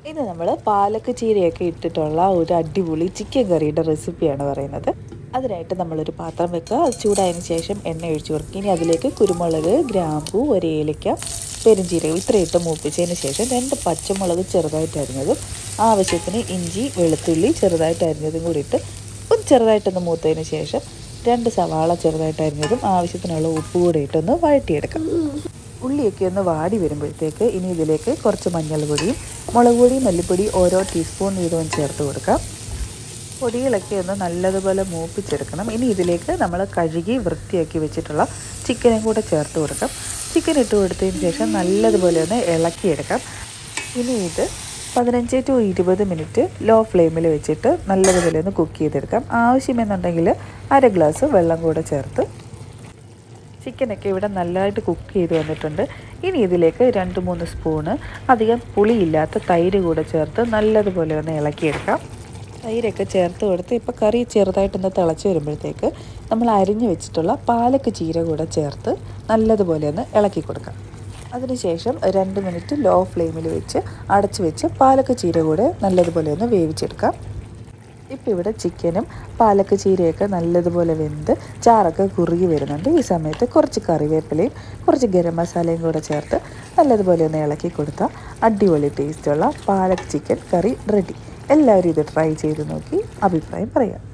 ഇന്ന് നമ്മൾ പാലക്ക് ചീരയൊക്കെ ഇട്ടിട്ടുള്ള ഒരു അടിപൊളി ചിക്കൻ കറിയുടെ റെസിപ്പിയാണ് പറയുന്നത് അതിനായിട്ട് നമ്മളൊരു പാത്രം വെക്കുക അത് ചൂടായതിനു ശേഷം എണ്ണ ഒഴിച്ചു കൊടുക്കുക ഇനി അതിലേക്ക് കുരുമുളക് ഗ്രാമ്പൂ ഒരു ഏലക്ക പെരുംജീരകം ഇത്രയിട്ട് മൂപ്പിച്ചതിന് ശേഷം രണ്ട് പച്ചമുളക് ചെറുതായിട്ട് അരിഞ്ഞതും ആവശ്യത്തിന് ഇഞ്ചി വെളുത്തുള്ളി ചെറുതായിട്ട് അരിഞ്ഞതും കൂടി ഇട്ട് ഒന്ന് ചെറുതായിട്ടൊന്ന് മൂത്തതിന് ശേഷം രണ്ട് സവാള ചെറുതായിട്ട് അരിഞ്ഞതും ആവശ്യത്തിനുള്ള ഉപ്പ് കൂടി ഇട്ടൊന്ന് വഴറ്റിയെടുക്കാം ഉള്ളിയൊക്കെ ഒന്ന് വാടി വരുമ്പോഴത്തേക്ക് ഇനി ഇതിലേക്ക് കുറച്ച് മഞ്ഞൾപ്പൊടിയും മുളക് പൊടി മല്ലിപ്പൊടി ഓരോ ടീസ്പൂൺ വീതവും ചേർത്ത് കൊടുക്കാം പൊടികളൊക്കെ ഒന്ന് നല്ലതുപോലെ മൂപ്പിച്ചെടുക്കണം ഇനി ഇതിലേക്ക് നമ്മൾ കഴുകി വൃത്തിയാക്കി വെച്ചിട്ടുള്ള ചിക്കനും കൂടെ ചേർത്ത് കൊടുക്കാം ചിക്കൻ ഇട്ട് കൊടുത്തതിന് ശേഷം നല്ലതുപോലെ ഒന്ന് ഇളക്കിയെടുക്കാം ഇനി ഇത് പതിനഞ്ച് ടു ഇരുപത് മിനിറ്റ് ലോ ഫ്ലെയിമിൽ വെച്ചിട്ട് നല്ലതുപോലെ ഒന്ന് കുക്ക് ചെയ്തെടുക്കാം ആവശ്യമെന്നുണ്ടെങ്കിൽ അര ഗ്ലാസ് വെള്ളം കൂടെ ചേർത്ത് ചിക്കനൊക്കെ ഇവിടെ നല്ലതായിട്ട് കുക്ക് ചെയ്ത് വന്നിട്ടുണ്ട് ഇനി ഇതിലേക്ക് രണ്ട് മൂന്ന് സ്പൂണ് അധികം പുളിയില്ലാത്ത തൈര് കൂടെ ചേർത്ത് നല്ലതുപോലെ ഒന്ന് ഇളക്കിയെടുക്കാം തൈരൊക്കെ ചേർത്ത് കൊടുത്ത് ഇപ്പോൾ കറി ചെറുതായിട്ടൊന്ന് തിളച്ച് വരുമ്പോഴത്തേക്ക് നമ്മൾ അരിഞ്ഞു വെച്ചിട്ടുള്ള പാലക്ക് ചീര കൂടെ ചേർത്ത് നല്ലതുപോലെ ഒന്ന് ഇളക്കി കൊടുക്കാം അതിനുശേഷം രണ്ട് മിനിറ്റ് ലോ ഫ്ലെയിമിൽ വെച്ച് അടച്ചു വെച്ച് പാലക്ക് ചീര കൂടെ നല്ലതുപോലെ ഒന്ന് വേവിച്ചെടുക്കാം ഇപ്പോൾ ഇവിടെ ചിക്കനും പാലക്ക് ചീരയൊക്കെ നല്ലതുപോലെ വെന്ത് ചാറൊക്കെ കുറുകി വരുന്നുണ്ട് ഈ സമയത്ത് കുറച്ച് കറിവേപ്പിലയും കുറച്ച് ഗരം മസാലയും കൂടെ ചേർത്ത് നല്ലതുപോലെ ഒന്ന് ഇളക്കി കൊടുത്താൽ അടിപൊളി ടേസ്റ്റുള്ള പാലക്ക് ചിക്കൻ കറി റെഡി എല്ലാവരും ഇത് ട്രൈ ചെയ്ത് നോക്കി അഭിപ്രായം പറയാം